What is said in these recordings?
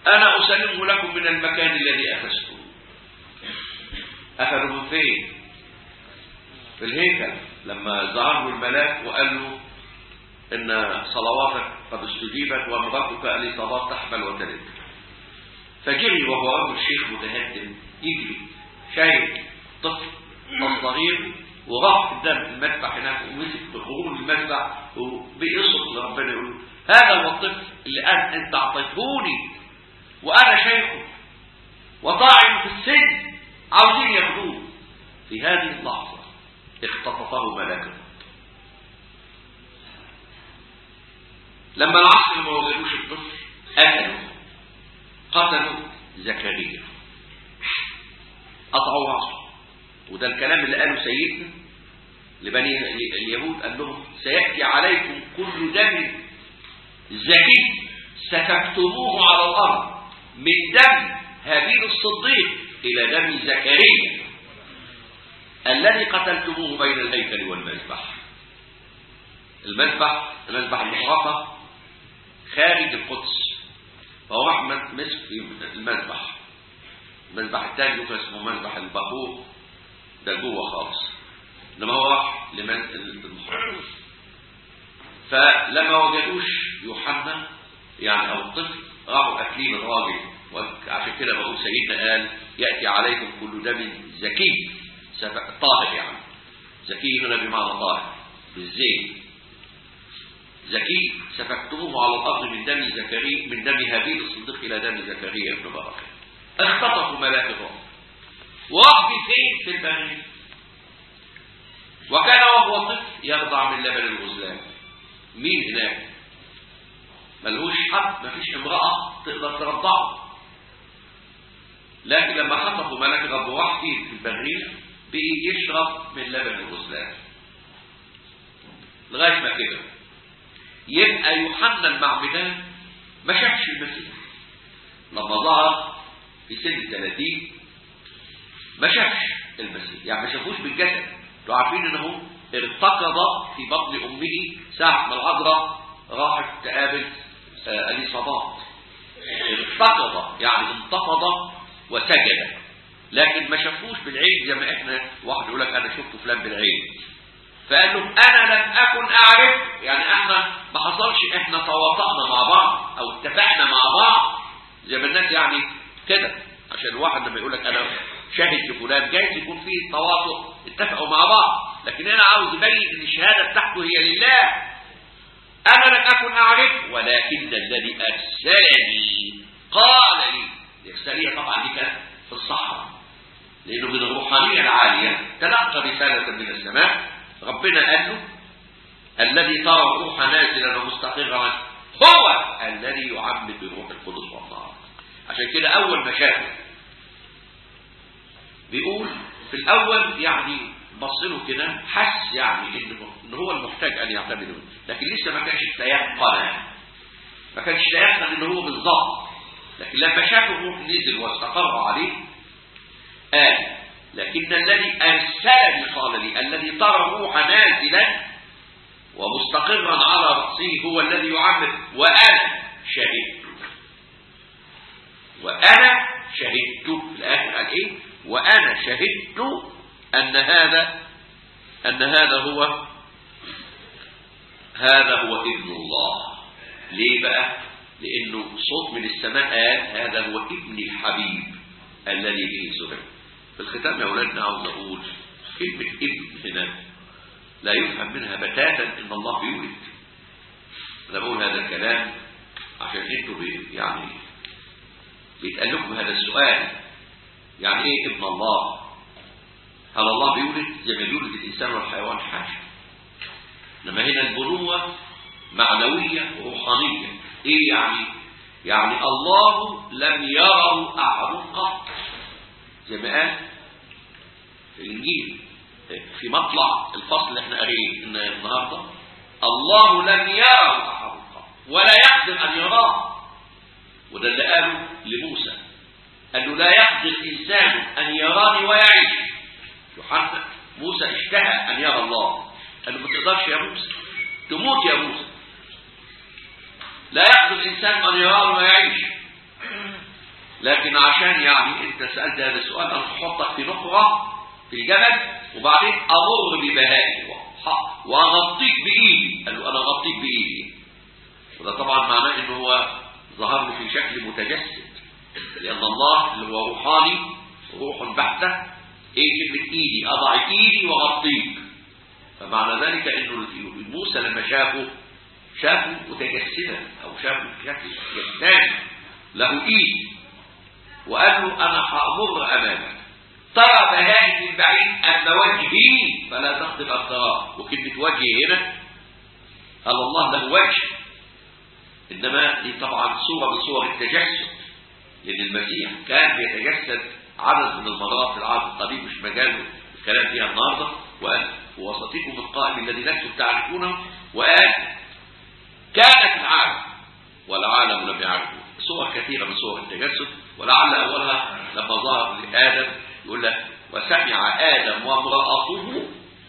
أنا أسلمه لكم من المكان الذي أخذته أخذه فين في الهيكل لما ظهر الملاك وقال له إن صلواتك قد استجيبت ومرتك الإصابات تحمل وتلد فجري وهو رجل شيخ متهدم يجري شايف طفل الصغير وراح قدام المذبح هناك ومسك بخروج المذبح وبيصرخ لربنا يقول هذا هو الطفل اللي أنا أنت أعطيتهوني وأنا شيخه وطاعن في السن عاوزين ياخدوه في هذه اللحظة اختطفه ملاك الموت لما العصر ما وجدوش الطفل قتلوا قتلوا زكريا قطعوا راسه وده الكلام اللي قاله سيدنا لبني اليهود قال لهم سيأتي عليكم كل دم زكي سفكتموه على الأرض من دم هابيل الصديق إلى دم زكريا الذي قتلتموه بين الهيكل والمذبح المذبح المذبح المحرقة خارج القدس فهو راح مسك في المذبح المذبح الثاني يبقى اسمه مذبح البخور ده جوه خالص انما هو راح لمحرقة فلما وجدوش يوحنا يعني او الطفل راحوا اكلين الراجل وعشان كده بقول سيدنا قال ياتي عليكم كل دم زكي طاهر يعني زكي هنا بمعنى طاهر بالزيت زكي سفكتموه على الارض من دم زكريا من دم هابيل الصديق الى دم زكريا ابن بركه اختطفوا ملاك الرب وراح فين في البريه وكان وهو طفل يرضع من لبن الغزلان مين هناك ملهوش حد مفيش امرأة تقدر ترضعه لكن لما خطفوا ملك الرب راح فيه في البرية بقي يشرب من لبن الغزلان لغاية ما كده يبقى يوحنا المعمدان ما شافش المسيح لما ظهر في سن الثلاثين ما شافش المسيح يعني ما شافوش بالجسد انتوا عارفين انه ارتقض في بطن امه ساعة ما العذراء راحت تقابل آه اليصابات ارتقض يعني انتفض وسجد لكن ما شافوش بالعين زي ما احنا واحد يقول لك انا شفت فلان بالعين فقال له انا لم اكن اعرف يعني احنا ما حصلش احنا تواطأنا مع بعض او اتفقنا مع بعض زي ما الناس يعني كده عشان الواحد لما يقول لك انا شاهد لفلان جايز يكون فيه تواطؤ اتفقوا مع بعض لكن انا عاوز يبين ان الشهاده بتاعته هي لله انا لم اكن اعرف ولكن الذي ارسلني قال لي الارساليه طبعا دي كانت في الصحراء لانه من الروحانيه العاليه تلقى رساله من السماء ربنا قال له الذي ترى الروح نازلا ومستقرا هو الذي يعمد بروح القدس والنار عشان كده اول ما شافه بيقول في الاول يعني بص له كده حس يعني انه ان هو المحتاج ان يعتمد لكن لسه ما كانش تيقن ما كانش تيقن ان هو بالظبط لكن لما شافه الروح نزل واستقر عليه قال لكن الذي ارسلني قال لي الذي ترى الروح نازلا ومستقرا على راسه هو الذي يعمد وانا شهدت وانا شهدت في الاخر قال ايه وانا شهدت ان هذا ان هذا هو هذا هو ابن الله ليه بقى لانه صوت من السماء قال هذا هو ابن الحبيب الذي به سرر في الختام يا اولادنا عاوز اقول كلمه ابن هنا لا يفهم منها بتاتا ان الله بيولد انا بقول هذا الكلام عشان انتوا يعني بيتقال لكم هذا السؤال يعني ايه ابن الله هل الله بيولد زي ما بيولد الانسان والحيوان حاجه انما هنا البنوه معنويه وروحانيه ايه يعني يعني الله لم يره احد قط زي ما قال في الانجيل في مطلع الفصل اللي احنا قاريين النهارده الله لم يره احد قط ولا يقدر ان يراه وده اللي قاله لموسى قال له لا يقدر انسان ان يراني ويعيش يوحنا موسى اشتهى ان يرى الله قال له ما تقدرش يا موسى تموت يا موسى لا يقدر الانسان ان يراني ويعيش لكن عشان يعني انت سألت هذا السؤال انا هحطك في نقرة في الجبل وبعدين امر ببهائي واغطيك بايدي قال له انا اغطيك بايدي وده طبعا معناه ان هو ظهر له في شكل متجسد لان الله اللي هو روحاني روح بحتة ايه كلمة ايدي اضع ايدي واغطيك فمعنى ذلك انه موسى لما شافه شافه متجسدا او شافه بشكل جسداني له ايد وقال له انا هامر امامك ترى بهائي من بعيد ان وجهي فلا تخطب ابصاراه وكلمه وجه هنا قال الله له وجه انما دي طبعا صوره من صور التجسد لان المسيح كان بيتجسد عدد من المرات في العهد القديم مش مجال الكلام فيها النهارده وقال وسطكم القائم الذي لستم تعرفونه وقال كانت العالم والعالم لم يعرفه صور كثيرة من صور التجسد ولعل أولها لما ظهر لآدم يقول لك وسمع آدم وامرأته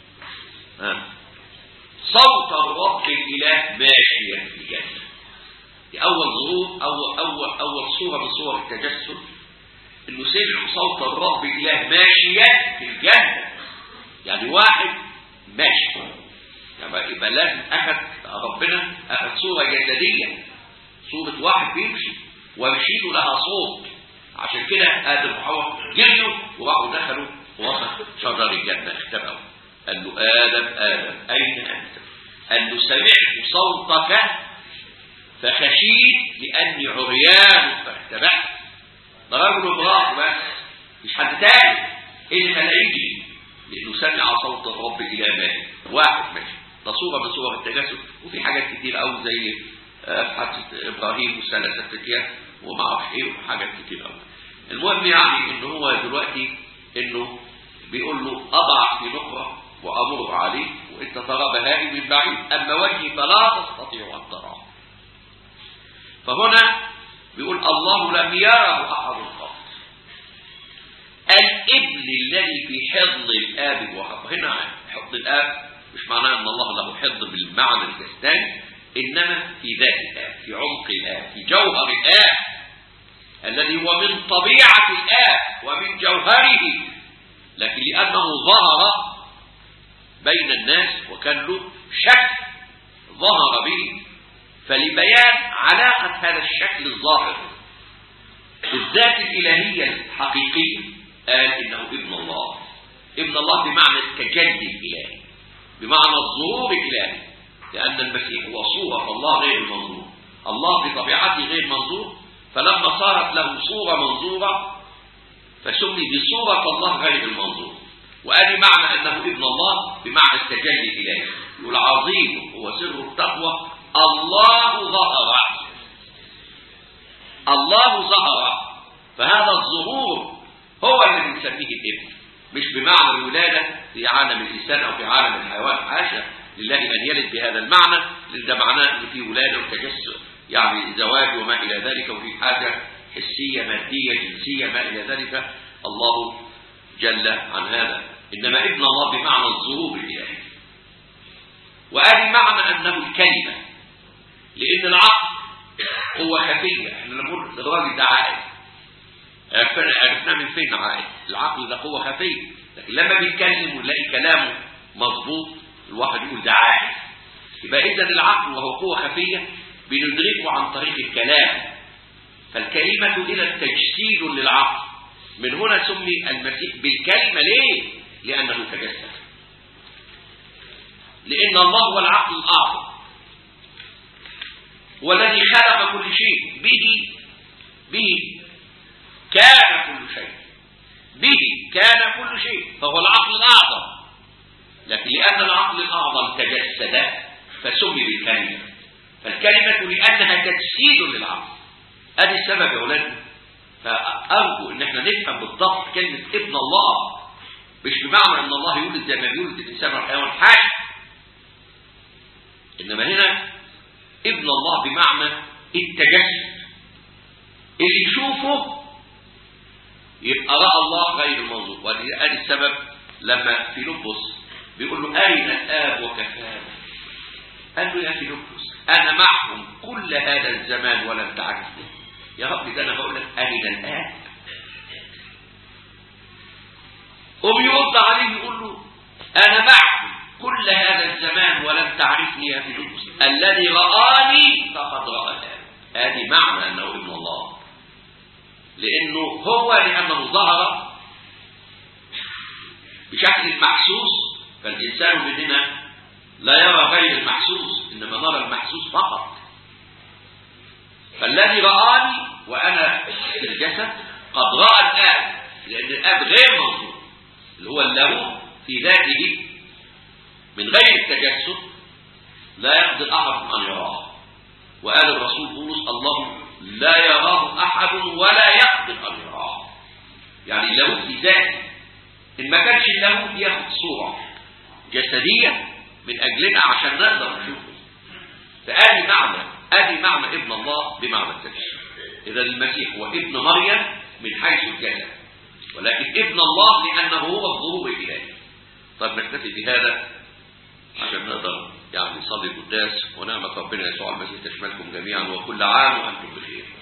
صوت الرب الإله ماشيا في الجنة دي أول ظهور أول, أول, أول صورة من صور التجسد إنه سمع صوت الرب الإله ماشيا في الجنة يعني واحد ماشي يعني يبقى لازم أخذ ربنا أخذ صورة جسدية صورة واحد بيمشي ويشيل لها صوت عشان كده آدم وحواء جريوا وراحوا دخلوا وسط شجر الجنة اختبأوا قال له آدم آدم أين أنت؟ قال له سمعت صوتك فخشيت لأني عريان فاختبأت ده رجل امرأة بس مش حد تاني ايه اللي خلاه يجري؟ لأنه سمع صوت الرب إلى مالك واحد ماشي ده صورة من صور التجسد وفي حاجات كتير قوي زي حادثة إبراهيم وثلاثة فتيات وما اعرفش ايه وحاجات كتير قوي المهم يعني ان هو دلوقتي انه بيقول له اضع في نقرة وامر عليه وانت ترى بهائي من بعيد اما وجهي فلا تستطيع ان تراه فهنا بيقول الله لم يره احد قط الابن الذي في حضن الاب وحضن هنا حضن الاب مش معناه ان الله له حضن بالمعنى الجسداني انما في ذات الاب في عمق الاب في جوهر الاب الذي هو من طبيعة الآب ومن جوهره لكن لأنه ظهر بين الناس وكان له شكل ظهر به فلبيان علاقة هذا الشكل الظاهر بالذات الإلهية الحقيقية قال إنه ابن الله ابن الله بمعنى التجلي الإلهي بمعنى الظهور الإلهي لأن المسيح هو صورة الله غير المنظور الله بطبيعته غير منظور فلما صارت له صورة منظورة فسمي بصورة الله غير المنظور وأدي معنى أنه ابن الله بمعنى التجلي إليه والعظيم هو سر التقوى الله ظهر الله ظهر فهذا الظهور هو الذي نسميه الابن مش بمعنى الولادة في عالم الإنسان أو في عالم الحيوان حاشا لله أن يلد بهذا المعنى لأن ده معناه أن في ولادة وتجسد يعني زواج وما إلى ذلك وفي حاجة حسية مادية جنسية ما إلى ذلك الله جل عن هذا إنما ابن الله بمعنى الظهور الإلهي وأدي معنى أنه الكلمة لأن العقل قوة خفية احنا نقول الراجل ده عائد عرفنا من فين عائد العقل ده قوة خفية لكن لما بيتكلم ونلاقي كلامه مظبوط الواحد يقول ده عائد يبقى إذا العقل وهو قوة خفية بندركه عن طريق الكلام فالكلمة إذا تجسيد للعقل من هنا سمي المسيح بالكلمة ليه؟ لأنه تجسد لأن الله هو العقل الأعظم والذي خلق كل شيء به به كان كل شيء به كان كل شيء فهو العقل الأعظم لكن لأن العقل الأعظم تجسد فسمي بالكلمة فالكلمة لأنها تجسيد للعقل ادي السبب يا أولاد فأرجو إن احنا نفهم بالضبط كلمة ابن الله مش بمعنى أن الله يولد زي ما بيولد الإنسان والحيوان حاجة إنما هنا ابن الله بمعنى التجسد اللي يشوفه يبقى رأى الله غير المنظور وادي ادي السبب لما فيلبس بيقول له أين الآب وكفانا قال له يا فيلبس أنا معكم كل هذا الزمان ولم تعرفني يا رب ده انا بقول لك ارنا الان قوم يرد عليه يقول له انا معك كل هذا الزمان ولم تعرفني يا فيلبس الذي رآني فقد رأى الآن ادي معنى انه ابن الله لانه هو لانه ظهر بشكل محسوس فالانسان مننا لا يرى غير المحسوس انما نرى المحسوس فقط فالذي رآني وانا في الجسد قد رأى الآب لان الآب غير موجود اللي هو اللاهوت في ذاته من غير التجسد لا يقدر احد ان يراه وقال الرسول بولس الله لا يراه احد ولا يقدر ان يراه يعني اللاهوت في ذاته ان ما كانش اللاهوت ياخد صوره جسديه من اجلنا عشان نقدر نشوفه فادي معنى ادي معنى ابن الله بمعنى التجسد اذا المسيح هو ابن مريم من حيث الجسد ولكن ابن الله لانه هو الظهور الالهي طيب نكتفي بهذا عشان نقدر يعني نصلي القداس ونعمة ربنا يسوع المسيح تشملكم جميعا وكل عام وانتم بخير